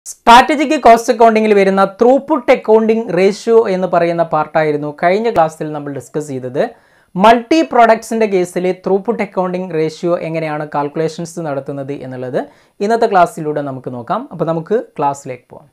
Strategic cost അക്കൗണ്ടിങ്ങിൽ വരുന്ന throughput accounting ratio എന്ന് പറയുന്ന പാർട്ടായിരുന്നു കഴിഞ്ഞ ക്ലാസ്സിൽ നമ്മൾ ഡിസ്കസ് ചെയ്തത് മൾട്ടി പ്രൊഡക്ട്സിൻ്റെ കേസിൽ ത്രൂപുട്ട് അക്കൗണ്ടിംഗ് റേഷ്യോ എങ്ങനെയാണ് കാൽക്കുലേഷൻസ് നടത്തുന്നത് എന്നുള്ളത് ഇന്നത്തെ ക്ലാസ്സിലൂടെ നമുക്ക് നോക്കാം അപ്പോൾ നമുക്ക് ക്ലാസ്സിലേക്ക് പോകാം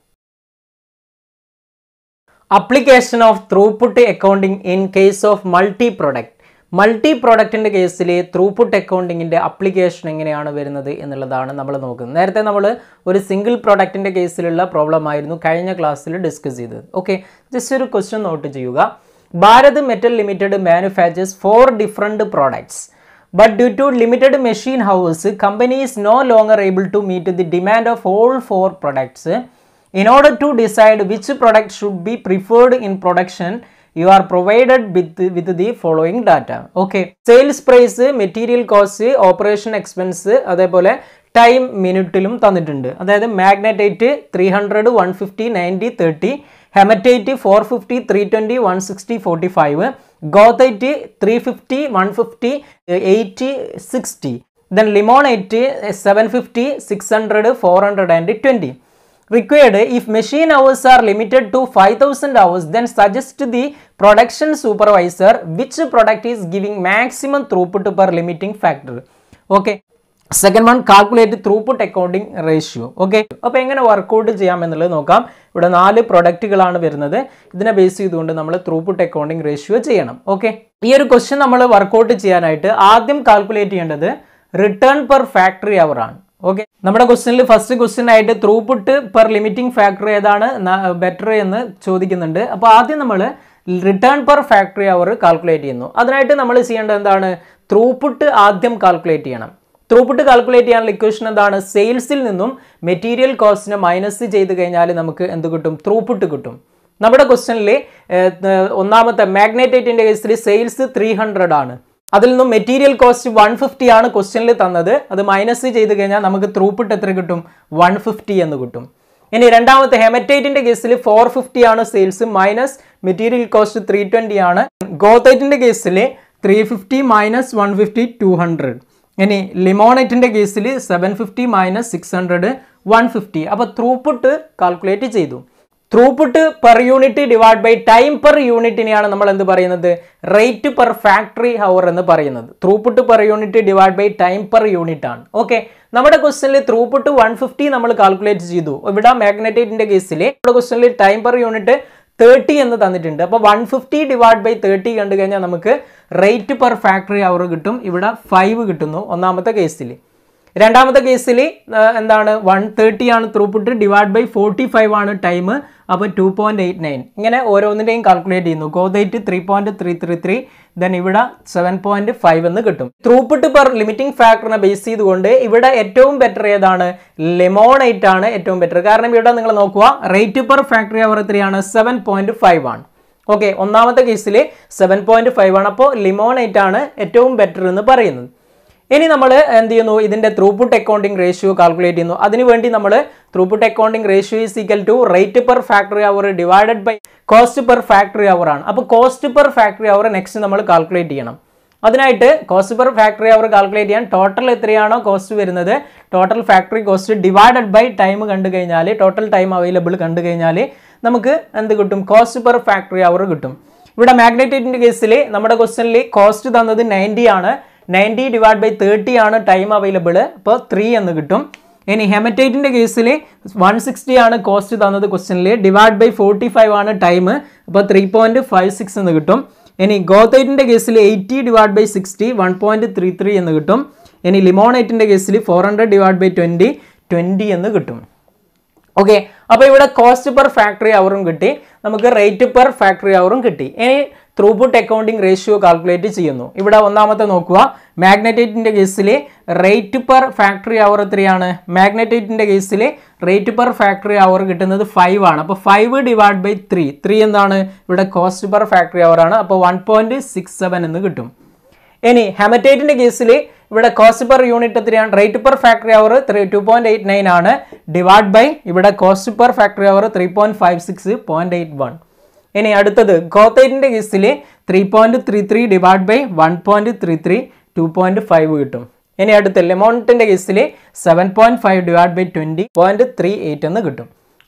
application of throughput accounting in case of multi product multi പ്രൊഡക്റ്റിൻ്റെ കേസിൽ ത്രൂപുട്ട് അക്കൗണ്ടിങ്ങിൻ്റെ അപ്ലിക്കേഷൻ എങ്ങനെയാണ് വരുന്നത് എന്നുള്ളതാണ് നമ്മൾ നോക്കുന്നത് നേരത്തെ നമ്മൾ ഒരു സിംഗിൾ പ്രൊഡക്റ്റിൻ്റെ കേസിലുള്ള പ്രോബ്ലം ആയിരുന്നു കഴിഞ്ഞ ക്ലാസ്സിൽ ഡിസ്കസ് ചെയ്തത് ഓക്കെ ജസ്റ്റ് ഒരു ക്വസ്റ്റ്യൻ നോട്ട് ചെയ്യുക Bharat metal limited manufactures four different products but due to limited machine hours company is no longer able to meet the demand of all four products In order to decide which product should be preferred in production, you are provided with, with the following data. Okay. Sales price, material cost, operation expense, അതേപോലെ time മിനിറ്റിലും തന്നിട്ടുണ്ട് അതായത് magnetite three hundred one fifty ninety thirty hematite four fifty three twenty one sixty forty five goethite three fifty one fifty eighty sixty then limonite seven fifty six hundred four hundred and twenty required if machine hours are limited to 5000 hours then suggest the production supervisor which product is giving maximum throughput per limiting factor okay second one calculate throughput accounting ratio okay അപ്പോൾ എങ്ങനെ workout ചെയ്യാം എന്നുള്ളത് നോക്കാം ഇവിടെ നാല് പ്രൊഡക്റ്റുകളാണ് വരുന്നത് ഇതിനെ base ചെയ്തുകൊണ്ട് നമ്മൾ ത്രൂപുട്ട് അക്കൗണ്ടിങ് റേഷ്യോ ചെയ്യണം ഓക്കെ ഈ ഒരു ക്വസ്റ്റ്യൻ നമ്മൾ വർക്കൗട്ട് ചെയ്യാനായിട്ട് ആദ്യം കാൽക്കുലേറ്റ് ചെയ്യേണ്ടത് റിട്ടേൺ പെർ ഫാക്ടറി അവർ ആണ് ഓക്കെ നമ്മുടെ ക്വസ്റ്റ്യനിൽ ഫസ്റ്റ് ക്വസ്റ്റ്യൻ ആയിട്ട് ത്രൂപുട്ട് പെർ ലിമിറ്റിംഗ് ഫാക്ടർ ഏതാണ് ബെറ്റർ എന്ന് ചോദിക്കുന്നുണ്ട് അപ്പോൾ ആദ്യം നമ്മൾ return per factory hour calculate ചെയ്യുന്നു അതിനായിട്ട് നമ്മൾ ചെയ്യേണ്ടത് എന്താണ് ത്രൂപുട്ട് ആദ്യം കാൽക്കുലേറ്റ് ചെയ്യണം ത്രൂപുട്ട് കാൽക്കുലേറ്റ് ചെയ്യാനുള്ള ഇക്വേഷൻ എന്താണ് സെയിൽസിൽ നിന്നും മെറ്റീരിയൽ കോസ്റ്റിനെ മൈനസ് ചെയ്ത് കഴിഞ്ഞാൽ നമുക്ക് എന്ത് കിട്ടും ത്രൂപുട്ട് കിട്ടും നമ്മുടെ ക്വസ്റ്റ്യനിൽ ഒന്നാമത്തെ മാഗ്നറ്റൈറ്റിൻ്റെ കേസിൽ സെയിൽസ് ത്രീ ഹൺഡ്രഡ് ആണ് അതിൽ നിന്നും മെറ്റീരിയൽ കോസ്റ്റ് വൺ ഫിഫ്റ്റി ആണ് ക്വസ്റ്റ്യനിൽ തന്നത് അത് മൈനസ് ചെയ്ത് കഴിഞ്ഞാൽ നമുക്ക് ത്രൂപുട്ട് എത്ര കിട്ടും വൺ ഫിഫ്റ്റി എന്ന് കിട്ടും ഇനി രണ്ടാമത്തെ ഹെമറ്റൈറ്റിന്റെ കേസിൽ ഫോർ ഫിഫ്റ്റി ആണ് sales minus material cost three twenty ആണ് ഗോത്തൈറ്റിന്റെ കേസിൽ three fifty minus one fifty two hundred ഇനി ലിമോണൈറ്റിന്റെ കേസിൽ seven fifty minus six hundred one fifty അപ്പോൾ ത്രൂപുട്ട് കാൽക്കുലേറ്റ് ചെയ്തു throughput per unit divide by time per യൂണിറ്റിനെയാണ് നമ്മൾ എന്ത് പറയുന്നത് റേറ്റ് പെർ ഫാക്ടറി ഹവർ എന്ന് പറയുന്നത് throughput per unit divide by time per unit ആണ് ഓക്കെ നമ്മുടെ ക്വസ്റ്റനിൽ ത്രൂപുട്ട് വൺ ഫിഫ്റ്റി നമ്മൾ കാൽക്കുലേറ്റ് ചെയ്തു ഇവിടെ മാഗ്നറ്റൈറ്റിന്റെ കേസിൽ നമ്മുടെ ക്വസ്റ്റനിൽ ടൈം പെർ യൂണിറ്റ് തേർട്ടി എന്ന് തന്നിട്ടുണ്ട് അപ്പോൾ one fifty divide by thirty കണ്ടു കഴിഞ്ഞാൽ നമുക്ക് റേറ്റ് പെർ ഫാക്ടറി അവർ കിട്ടും ഇവിടെ ഫൈവ് കിട്ടുന്നു ഒന്നാമത്തെ കേസിൽ രണ്ടാമത്തെ കേസിൽ എന്താണ് വൺ തേർട്ടി ആണ് throughput divide by forty five ആണ് ടൈം അപ്പോൾ ടു പോയിന്റ് എയ്റ്റ് നയൻ ഇങ്ങനെ ഓരോന്നിൻ്റെയും കാൽക്കുലേറ്റ് ചെയ്യുന്നു goethite three point three three three then ഇവിടെ സെവൻ പോയിന്റ് ഫൈവ് എന്ന് കിട്ടും ത്രൂപുട്ട് പെർ ലിമിറ്റിംഗ് ഫാക്ടറിനെ ബേസ് ചെയ്തുകൊണ്ട് ഇവിടെ ഏറ്റവും ബെറ്റർ ഏതാണ് ലെമോണൈറ്റ് ആണ് ഏറ്റവും ബെറ്റർ കാരണം ഇവിടെ നിങ്ങൾ നോക്കുക റേറ്റ് പെർ ഫാക്ടറി അവർ എത്രയാണ് സെവൻ പോയിന്റ് ഫൈവ് ആണ് ഓക്കെ ഒന്നാമത്തെ കേസിൽ സെവൻ പോയിന്റ് ഫൈവ് ആണ് അപ്പോൾ ലിമോണൈറ്റ് ആണ് ഏറ്റവും ബെറ്റർ എന്ന് പറയുന്നത് ഇനി നമ്മൾ എന്ത് ചെയ്യുന്നു ഇതിൻ്റെ ത്രൂപുട്ട് അക്കൗണ്ടിങ് റേഷ്യോ കാൽക്കുലേറ്റ് ചെയ്യുന്നു അതിനുവേണ്ടി നമ്മൾ throughput accounting ratio is equal to rate per factory hour divided by cost per factory hour ആണ് അപ്പോൾ cost per factory hour next നമ്മൾ കാൽക്കുലേറ്റ് ചെയ്യണം അതിനായിട്ട് cost per factory hour calculate ചെയ്യാൻ total എത്രയാണോ കോസ്റ്റ് വരുന്നത് total factory cost divided by time കണ്ടു കഴിഞ്ഞാൽ ടോട്ടൽ ടൈം അവൈലബിൾ കണ്ടു കഴിഞ്ഞാൽ നമുക്ക് എന്ത് കിട്ടും കോസ്റ്റ് പെർ ഫാക്ടറി അവർ കിട്ടും ഇവിടെ മാഗ്നറ്റൈറ്റിൻ്റെ കേസിൽ നമ്മുടെ ക്വസ്റ്റനിൽ കോസ്റ്റ് തന്നത് നയൻറ്റി ആണ് നയൻറ്റി ഡിവൈഡ് ബൈ തേർട്ടി ആണ് ടൈം അവൈലബിൾ അപ്പോൾ ത്രീ എന്ന് കിട്ടും ഇനി ഹെമറ്റൈറ്റിൻ്റെ കേസിൽ വൺ സിക്സ്റ്റി ആണ് കോസ്റ്റ് തന്നത് ക്വസ്റ്റനിൽ ഡിവൈഡ് ബൈ ഫോർട്ടി ഫൈവ് ആണ് ടൈം അപ്പോൾ ത്രീ പോയിൻറ്റ് ഫൈവ് സിക്സ് എന്ന് കിട്ടും ഇനി ഗോത്തൈറ്റിൻ്റെ കേസിൽ eighty divide by sixty one point three three എന്ന് കിട്ടും ഇനി ലിമോണൈറ്റിൻ്റെ കേസിൽ four hundred divide by twenty twenty എന്ന് കിട്ടും ഓക്കെ അപ്പോൾ ഇവിടെ കോസ്റ്റ് പെർ ഫാക്ടറി അവറും കിട്ടി നമുക്ക് റേറ്റ് പെർ ഫാക്ടറി അവറും കിട്ടി ഇനി ത്രൂപുട്ട് അക്കൗണ്ടിങ് റേഷ്യോ കാൽക്കുലേറ്റ് ചെയ്യുന്നു ഇവിടെ ഒന്നാമത്തെ നോക്കുക മാഗ്നറ്റൈറ്റിൻ്റെ കേസിൽ റേറ്റ് പെർ ഫാക്ടറി അവർ എത്രയാണ് മാഗ്നറ്റൈറ്റിൻ്റെ കേസിൽ റേറ്റ് പെർ ഫാക്ടറി അവർ കിട്ടുന്നത് ഫൈവ് ആണ് അപ്പോൾ five divide by three three എന്താണ് ഇവിടെ കോസ്റ്റ് പെർ ഫാക്ടറി അവർ ആണ് അപ്പോൾ വൺ പോയിൻറ്റ് സിക്സ് സെവൻ എന്ന് കിട്ടും ഇനി ഹെമറ്റൈറ്റിൻ്റെ കേസിൽ ഇവിടെ കോസ്റ്റ് പെർ യൂണിറ്റ് എത്രയാണ് rate per factory hour three two point eight nine ആണ് ഡിവൈഡ് ബൈ ഇവിടെ cost per factory hour three point five six point eight one ഇനി അടുത്തത് ഗോത്തൈറ്റിൻ്റെ കേസിൽ three point three three divide by one point three three two point five കിട്ടും ഇനി അടുത്ത ലെമോണിറ്റിൻ്റെ കേസിൽ seven point five divide by twenty point three eight എന്ന് കിട്ടും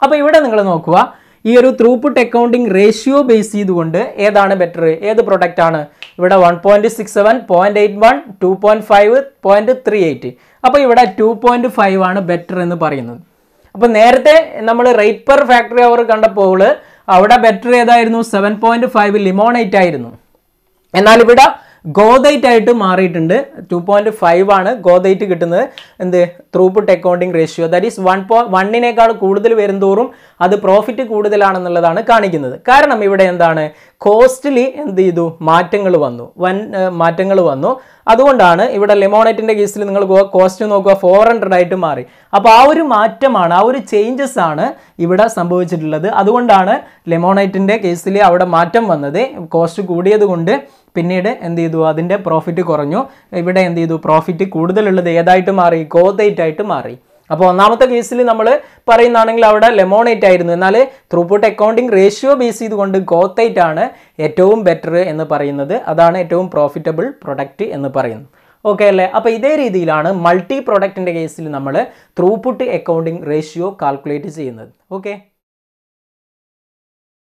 അപ്പോൾ ഇവിടെ നിങ്ങൾ നോക്കുക ഈ ഒരു ത്രൂപുട്ട് അക്കൗണ്ടിങ് റേഷ്യോ ബേസ് ചെയ്തുകൊണ്ട് ഏതാണ് ബെറ്റർ ഏത് പ്രൊഡക്റ്റ് ആണ് ഇവിടെ one point six seven point eight one two point five point three eight അപ്പോൾ ഇവിടെ ടു പോയിന്റ് ഫൈവ് ആണ് ബെറ്റർ എന്ന് പറയുന്നത് അപ്പോൾ നേരത്തെ നമ്മൾ റേറ്റ് പെർ ഫാക്ടറി അവർ കണ്ടപ്പോൾ അവിടെ ബെറ്റർ ഏതായിരുന്നു സെവൻ പോയിന്റ് ഫൈവ് ലിമോണേറ്റ് ആയിരുന്നു എന്നാൽ ഇവിടെ ഗോദൈറ്റ് ആയിട്ട് മാറിയിട്ടുണ്ട് ടു പോയിന്റ് ഫൈവ് ആണ് ഗോദൈറ്റ് കിട്ടുന്നത് എന്ത് throughput accounting ratio that is one പോ വണ്ണിനേക്കാൾ കൂടുതൽ വരുംതോറും അത് പ്രോഫിറ്റ് കൂടുതലാണെന്നുള്ളതാണ് കാണിക്കുന്നത് കാരണം ഇവിടെ എന്താണ് കോസ്റ്റിലി എന്ത് ചെയ്തു മാറ്റങ്ങൾ വന്നു വൻ മാറ്റങ്ങൾ വന്നു അതുകൊണ്ടാണ് ഇവിടെ ലെമോണേറ്റിൻ്റെ കേസിൽ നിങ്ങൾ കോസ്റ്റ് നോക്കുക ഫോർ ഹൺഡ്രഡ് ആയിട്ട് മാറി അപ്പോൾ ആ ഒരു മാറ്റമാണ് ആ ഒരു ചേഞ്ചസ് ആണ് ഇവിടെ സംഭവിച്ചിട്ടുള്ളത് അതുകൊണ്ടാണ് ലെമോണേറ്റിൻ്റെ കേസിൽ അവിടെ മാറ്റം വന്നത് കോസ്റ്റ് കൂടിയത് കൊണ്ട് പിന്നീട് എന്ത് ചെയ്തു അതിൻ്റെ പ്രോഫിറ്റ് കുറഞ്ഞു ഇവിടെ എന്ത് ചെയ്തു പ്രോഫിറ്റ് കൂടുതലുള്ളത് ഏതായിട്ട് മാറി ഗോതൈറ്റ് ആയിട്ട് മാറി അപ്പോൾ ഒന്നാമത്തെ കേസിൽ നമ്മൾ പറയുന്നതാണെങ്കിൽ അവിടെ ലെമോണേറ്റ് ആയിരുന്നു എന്നാൽ ത്രൂപുട്ട് അക്കൗണ്ടിങ് റേഷ്യോ ബേസ് ചെയ്തുകൊണ്ട് ഗോത്തൈറ്റ് ആണ് ഏറ്റവും ബെറ്റർ എന്ന് പറയുന്നത് അതാണ് ഏറ്റവും പ്രോഫിറ്റബിൾ പ്രൊഡക്റ്റ് എന്ന് പറയുന്നത് ഓക്കെ അല്ലേ അപ്പോൾ ഇതേ രീതിയിലാണ് മൾട്ടി പ്രൊഡക്റ്റിൻ്റെ കേസിൽ നമ്മൾ ത്രൂപുട്ട് അക്കൗണ്ടിങ് റേഷ്യോ കാൽക്കുലേറ്റ് ചെയ്യുന്നത് ഓക്കെ